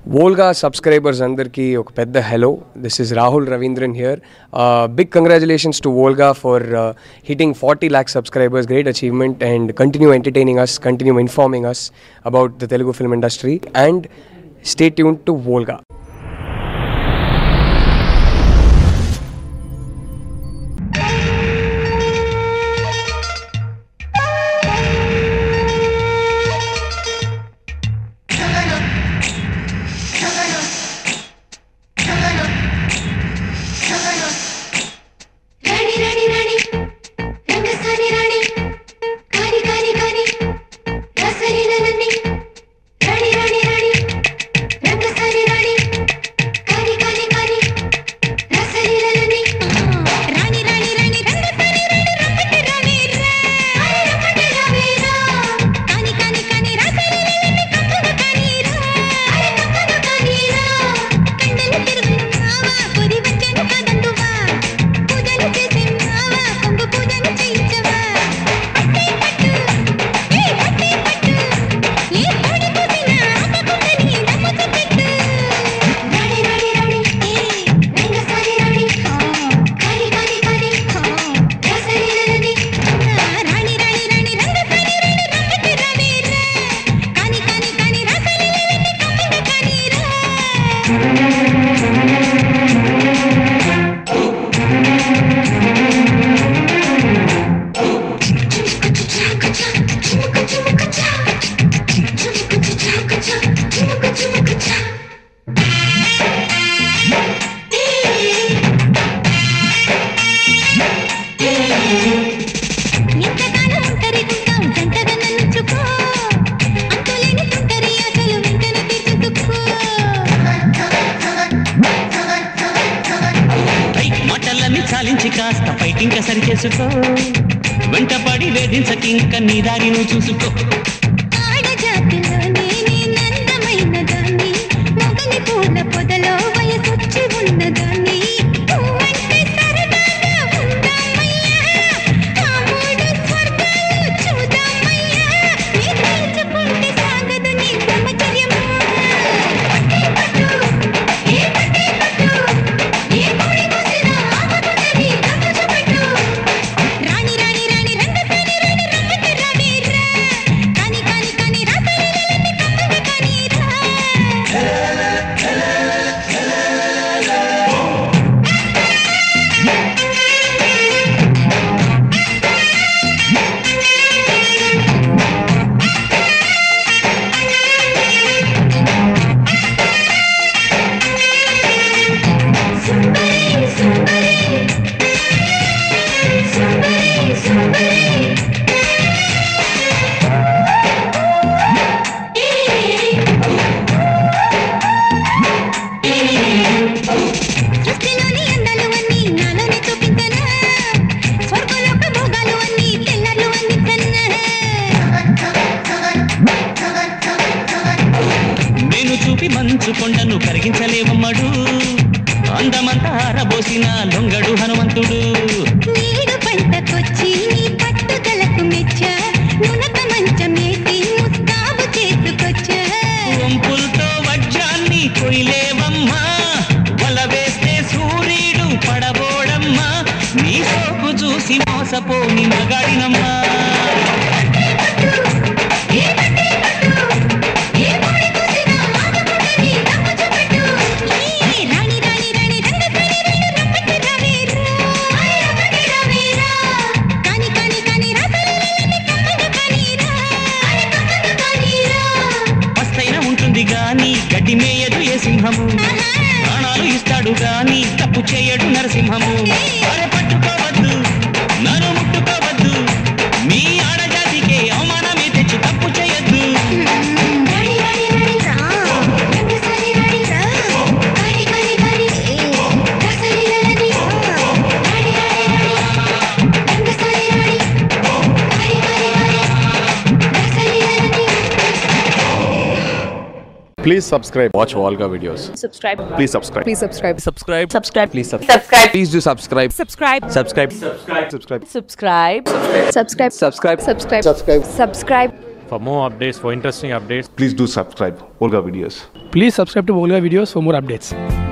Volga subscribers అందరికీ ఒక పెద్ద hello this is Rahul Raveendran here big congratulations to Volga for hitting forty lakh subscribers great achievement and continue entertaining us continue informing us about the Telugu film industry and stay tuned to Volga రాణి రాణి రాణి రంగసాని రాణి కాని కాని కాని రసలీలలన్నీ రాణి రాణి రాణి రంగసాని రాణి కాని కాని కాని రసలీలలన్నీ రాణి రాణి రాణి రంగసాని రాణి రమ్మటి రావేరా రమ్మటి రావేరా కాని కాని కాని రసలీలలన్నీ కప్పదు కానీరా అరే కప్పదు కానీరా కండలు తిరుగుతున్నావా కొరి వచ్చాను కాదందువా పూజలు చేసినావా కొంగు పూజలు చేయించవా పట్టే పట్టు ఏ పట్టే పట్టు ఏ కోడి కూసినా ఆపకుందని నమ్ము చూపెట్టు రాణి రాణి రాణి ఏ రంగసాని రాణి కాని కాని కాని రసలీలలని రాణి రాణి రాణి రంగసాని రాణి రమ్మటి రావేరా కాని కాని కాని రసలీలలని కప్పదు కానీరా ఎంతగానో ఒంటరిగుంటాం జంటగా నన్నుచుకో అంతులేని తుంటరి ఆశలు వెంటనే తీర్చుకో ఐ మాటలన్నీ చాలించి కాస్త ఫైటింగ్ సరి చేసుకో వెంటపడి వేధించకింక నీ దారి నువ్వు చూసుకో ఆడజాతిలో నేనే నందమైన దాన్ని మొగలి పూల పొదలో వయసొచ్చి ఉన్నదాన్ని నువ్వంటే సరదాగా ఉందామయ్యా ఆ మూడు స్వర్గాలు చూద్దామయ్యా నీ తలుచుకుంటే సాగదు నీ బ్రహ్మచర్యము పట్టే పట్టు ఏ పట్టే పట్టు ఏ కోడి కూసినా ఆపకుందని నమ్ము చూపెట్టు రాణి రాణి రాణి రంగసాని రాణి రమ్మటి రావేరా కాని కాని కాని రసలీలలని కప్పదు కానీరా సుందరి సుందరి సుందరి సుందరి సృష్టిలోని అందాలు అన్నీ నాలోనే చూపించనా స్వర్గలోక భోగాలు అన్నీ తెల్లర్లు అందించనా నేను చూపి మంచు కొండను కరిగించలేవమ్మడు అందమంతా ఆరబోసిన లొంగడు హనుమంతుడు నీడు పంటకొచ్చి నీ పట్టుదలకు మెచ్చా నునక మంచమేసి ముస్తాబు చేసుకొచ్చా వంపులతో వజ్రాన్ని కొయ్యలేవమ్మా వల వేస్తే సూర్యుడు పడబోడమ్మా నీ సోపు చూసి మోసపోని మగాడినమ్మా ఏ పట్టే పట్టు ఏ కోడి కూసినా ఆపకుందని నమ్ము చూపెట్టు ఏ రాణి రాణి రాణి రంగసాని రాణి రమ్మటి రావేరా అరే రమ్మటి రావేరా కాని కాని కాని రసలీలలని కప్పదు కానీరా అరే కప్పదు కానీరా మస్తైన ఉంటుంది గాని గడ్డి మేయదు ఏ సింహము ప్రాణాలు ఇస్తాడు గాని తప్పు చేయడు నరసింహము అరే పట్టుకోవద్దు నన్ను ముట్టుకోవద్దు మీ ఆడజాతికే అవమానమే తెచ్చి తప్పు చేయొద్దు రాణి రాణి రాణి రా రంగసాని రాణి రా కాని కాని కాని రసలీలలని రాణి రాణి రాణి రంగసాని రాణి కాని కాని కాని రసలీలలని Please subscribe. Watch Volga videos. subscribe Please subscribe. please subscribe subscribe subscribe please subscribe subscribe please do subscribe subscribe subscribe Subscribe. subscribe subscribe subscribe subscribe subscribe subscribe For more updates, for interesting updates, Please do subscribe Olga Videos. Please subscribe to Volga videos for more updates.